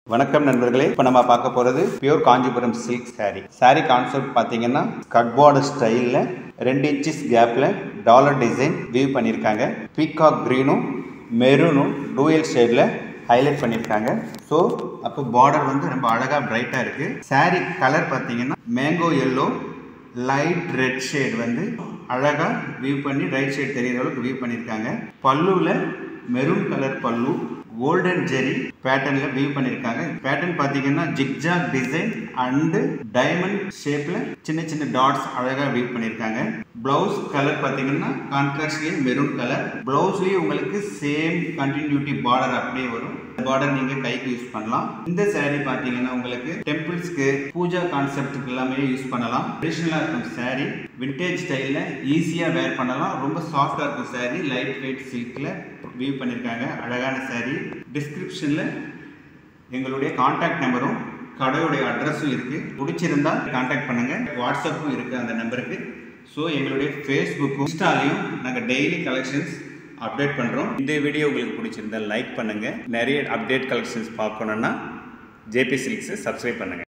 வணக்கம் நண்பர்களே இப்போ நம்ம பார்க்க போகிறது pure Kanchipuram silk saree saree concept பார்த்தீங்கன்னா கட்பார்டு ஸ்டைலில் ரெண்டு இன்ச்சஸ் கேப்பில் டாலர் டிசைன் வியூ பண்ணியிருக்காங்க பீகாக் க்ரீனும் மெரூனும் டூயல் ஷேடில் ஹைலைட் பண்ணியிருக்காங்க ஸோ அப்போ பார்டர் வந்து ரொம்ப அழகாக பிரைட்டாக இருக்குது saree கலர் பார்த்தீங்கன்னா mango yellow light red shade வந்து அழகாக வியூ பண்ணி ரைட் ஷேட் தெரியிற அளவுக்கு வியூ பண்ணியிருக்காங்க பல்லுவில் maroon colour pallu golden zari பேட்டர்ன்ல வியூ பண்ணியிருக்காங்க பேட்டர்ன் பார்த்தீங்கன்னா ஜிக்ஜாக் டிசைன் அண்டு டைமண்ட் ஷேப்ல சின்ன சின்ன டாட்ஸ் அழகா வியூ பண்ணியிருக்காங்க பிளவுஸ் கலர் பார்த்தீங்கன்னா கான்ட்ராஸ்ட்லேயே மெரூன் கலர் பிளவுஸ்லேயே உங்களுக்கு சேம் கண்டினியூட்டி பார்டர் அப்படியே வரும் பார்டர் நீங்க கைக்கு யூஸ் பண்ணலாம் இந்த saree பார்த்தீங்கன்னா உங்களுக்கு டெம்பிள்ஸ்க்கு பூஜா கான்செப்ட்டுக்கு எல்லாமே யூஸ் பண்ணலாம் ட்ரெடிஷ்னலாக இருக்கும் saree விண்டேஜ் ஸ்டைலில் ஈஸியாக வேர் பண்ணலாம் ரொம்ப சாஃப்டாக இருக்கும் saree லைட் வெயிட் சில்கில் வியூ பண்ணியிருக்காங்க அழகான saree டிஸ்கிரிப்ஷனில் எங்களுடைய காண்டாக்ட் நம்பரும் கடையுடைய அட்ரஸும் இருக்குது பிடிச்சிருந்தா காண்டாக்ட் பண்ணுங்கள் வாட்ஸ்அப்பும் இருக்குது அந்த நம்பருக்கு ஸோ எங்களுடைய ஃபேஸ்புக்கும் இன்ஸ்டாலையும் நாங்கள் டெய்லி கலெக்ஷன்ஸ் அப்டேட் பண்ணுறோம் இந்த வீடியோ உங்களுக்கு பிடிச்சிருந்தா லைக் பண்ணுங்கள் நிறைய அப்டேட் கலெக்ஷன்ஸ் பார்க்கணுன்னா ஜேபி சில்க்ஸை சப்ஸ்கிரைப் பண்ணுங்கள்